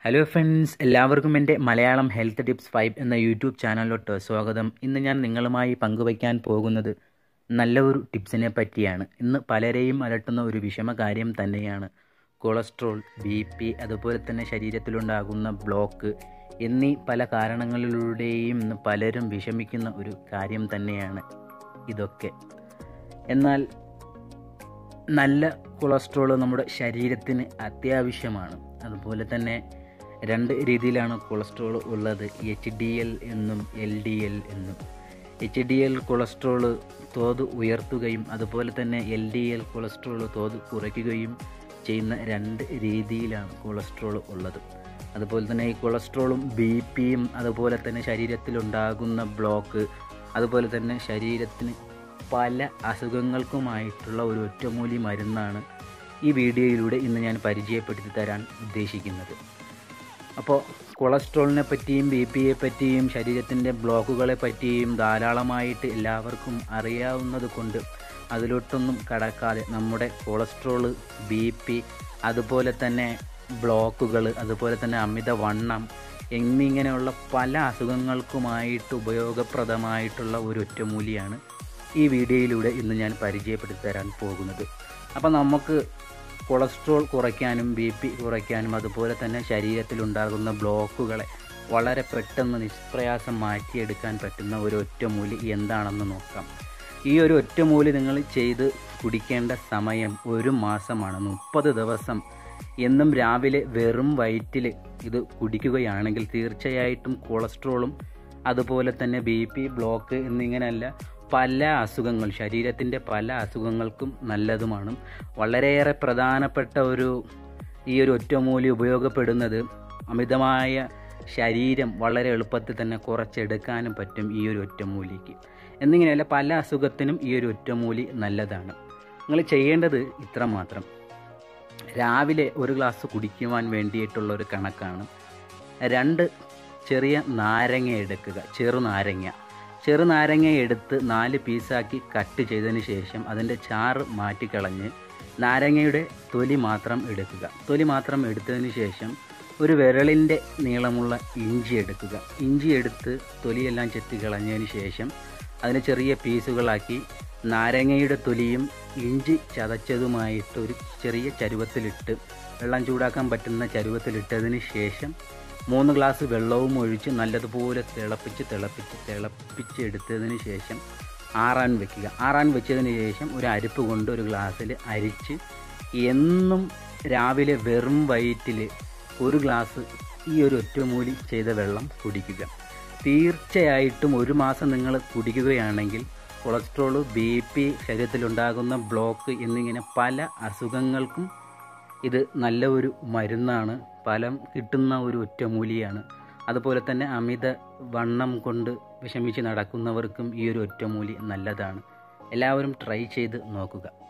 hello friends എല്ലാവർക്കും എൻ്റെ Malayalam health tips five എന്ന യൂട്യൂബ് ചാനലിലോട്ട് സ്വാഗതം ഇന്ന് ഞാൻ നിങ്ങളുമായി പങ്കുവയ്ക്കാൻ പോകുന്നത് നല്ല ഒരു ടിപ്സിനെ പറ്റിയാണ് ഇന്ന് പലരെയും അലട്ടുന്ന ഒരു വിഷമ കാര്യം തന്നെയാണ് കൊളസ്ട്രോൾ ബി പി അതുപോലെ തന്നെ ശരീരത്തിലുണ്ടാകുന്ന ബ്ലോക്ക് എന്നീ പല കാരണങ്ങളിലൂടെയും ഇന്ന് പലരും വിഷമിക്കുന്ന ഒരു കാര്യം തന്നെയാണ് ഇതൊക്കെ എന്നാൽ നല്ല കൊളസ്ട്രോൾ നമ്മുടെ ശരീരത്തിന് അത്യാവശ്യമാണ് അതുപോലെ തന്നെ രണ്ട് രീതിയിലാണ് കൊളസ്ട്രോൾ ഉള്ളത് എച്ച് ഡി എൽ എന്നും എൽ ഡി എൽ എന്നും എച്ച് ഡി എൽ കൊളസ്ട്രോൾ തോത് ഉയർത്തുകയും അതുപോലെ തന്നെ എൽ ഡി എൽ കൊളസ്ട്രോൾ തോത് കുറയ്ക്കുകയും ചെയ്യുന്ന രണ്ട് രീതിയിലാണ് കൊളസ്ട്രോൾ ഉള്ളത് അതുപോലെ തന്നെ ഈ കൊളസ്ട്രോളും ബി പിയും അതുപോലെ തന്നെ ശരീരത്തിലുണ്ടാകുന്ന ബ്ലോക്ക് അതുപോലെ തന്നെ ശരീരത്തിന് പല അസുഖങ്ങൾക്കുമായിട്ടുള്ള ഒരു ഒറ്റമൂലി മരുന്നാണ് ഈ വീഡിയോയിലൂടെ ഇന്ന് ഞാൻ പരിചയപ്പെടുത്തി തരാൻ ഉദ്ദേശിക്കുന്നത് അപ്പോൾ കൊളസ്ട്രോളിനെ പറ്റിയും ബി പിയെ പറ്റിയും ശരീരത്തിൻ്റെ ബ്ലോക്കുകളെ പറ്റിയും ധാരാളമായിട്ട് എല്ലാവർക്കും അറിയാവുന്നത് കൊണ്ട് അതിലോട്ടൊന്നും കടക്കാതെ നമ്മുടെ കൊളസ്ട്രോള് ബി പി അതുപോലെ തന്നെ ബ്ലോക്കുകൾ അതുപോലെ തന്നെ അമിതവണ്ണം എന്നിങ്ങനെയുള്ള പല അസുഖങ്ങൾക്കുമായിട്ട് ഉപയോഗപ്രദമായിട്ടുള്ള ഒരു ഒറ്റമൂലിയാണ് ഈ വീഡിയോയിലൂടെ ഇന്ന് ഞാൻ പരിചയപ്പെടുത്തി തരാൻ പോകുന്നത് അപ്പോൾ നമുക്ക് കൊളസ്ട്രോൾ കുറയ്ക്കാനും ബി പി കുറയ്ക്കാനും അതുപോലെ തന്നെ ശരീരത്തിലുണ്ടാകുന്ന ബ്ലോക്കുകളെ വളരെ പെട്ടെന്ന് നിഷ്പ്രയാസം മാറ്റിയെടുക്കാൻ പറ്റുന്ന ഒരു ഒറ്റമൂലി എന്താണെന്ന് നോക്കാം ഈ ഒരു ഒറ്റമൂലി നിങ്ങൾ ചെയ്ത് കുടിക്കേണ്ട സമയം ഒരു മാസമാണ് മുപ്പത് ദിവസം എന്നും രാവിലെ വെറും വയറ്റിൽ ഇത് കുടിക്കുകയാണെങ്കിൽ തീർച്ചയായിട്ടും കൊളസ്ട്രോളും അതുപോലെ തന്നെ ബി പി ബ്ലോക്ക് എന്നിങ്ങനെയല്ല പല അസുഖങ്ങൾ ശരീരത്തിൻ്റെ പല അസുഖങ്ങൾക്കും നല്ലതുമാണ് വളരെയേറെ പ്രധാനപ്പെട്ട ഒരു ഈ ഒരു ഒറ്റമൂലി ഉപയോഗപ്പെടുന്നത് അമിതമായ ശരീരം വളരെ എളുപ്പത്തിൽ തന്നെ കുറച്ചെടുക്കാനും പറ്റും ഈ ഒരു ഒറ്റമൂലിക്ക് എന്നിങ്ങനെയല്ല പല അസുഖത്തിനും ഈ ഒരു ഒറ്റമൂലി നല്ലതാണ് നിങ്ങൾ ചെയ്യേണ്ടത് ഇത്ര മാത്രം രാവിലെ ഒരു ഗ്ലാസ് കുടിക്കുവാൻ വേണ്ടിയിട്ടുള്ള ഒരു കണക്കാണ് രണ്ട് ചെറിയ നാരങ്ങ എടുക്കുക ചെറുനാരങ്ങ ചെറുനാരങ്ങ എടുത്ത് നാല് പീസാക്കി കട്ട് ചെയ്തതിന് ശേഷം അതിൻ്റെ ചാറ് മാറ്റിക്കളഞ്ഞ് നാരങ്ങയുടെ തൊലി മാത്രം എടുക്കുക തൊലി മാത്രം എടുത്തതിന് ശേഷം ഒരു വിരളിൻ്റെ നീളമുള്ള ഇഞ്ചി എടുക്കുക ഇഞ്ചി എടുത്ത് തൊലിയെല്ലാം ചെത്തി കളഞ്ഞതിന് ശേഷം അതിനെ ചെറിയ പീസുകളാക്കി നാരങ്ങയുടെ തൊലിയും ഇഞ്ചി ചതച്ചതുമായിട്ട് ഒരു ചെറിയ ചരുവത്തിലിട്ട് വെള്ളം ചൂടാക്കാൻ പറ്റുന്ന ചരുവത്തിലിട്ടതിന് ശേഷം മൂന്ന് ഗ്ലാസ് വെള്ളവും ഒഴിച്ച് നല്ലതുപോലെ തിളപ്പിച്ച് തിളപ്പിച്ച് തിളപ്പിച്ചെടുത്തതിന് ശേഷം ആറാൻ വെക്കുക ആറാൻ വെച്ചതിന് ശേഷം ഒരു അരിപ്പ് കൊണ്ട് ഒരു ഗ്ലാസ്സിൽ അരിച്ച് എന്നും രാവിലെ വെറും വയറ്റിൽ ഒരു ഗ്ലാസ് ഈ ഒരു ഒറ്റമൂലി ചെയ്ത വെള്ളം കുടിക്കുക തീർച്ചയായിട്ടും ഒരു മാസം നിങ്ങൾ കുടിക്കുകയാണെങ്കിൽ കൊളസ്ട്രോൾ ബി പി ശരീരത്തിലുണ്ടാകുന്ന ബ്ലോക്ക് എന്നിങ്ങനെ പല അസുഖങ്ങൾക്കും ഇത് നല്ല ഒരു മരുന്നാണ് ഫലം കിട്ടുന്ന ഒരു ഒറ്റമൂലിയാണ് അതുപോലെ തന്നെ അമിത വണ്ണം കൊണ്ട് വിഷമിച്ച് നടക്കുന്നവർക്കും ഈ ഒരു ഒറ്റമൂലി നല്ലതാണ് എല്ലാവരും ട്രൈ ചെയ്ത് നോക്കുക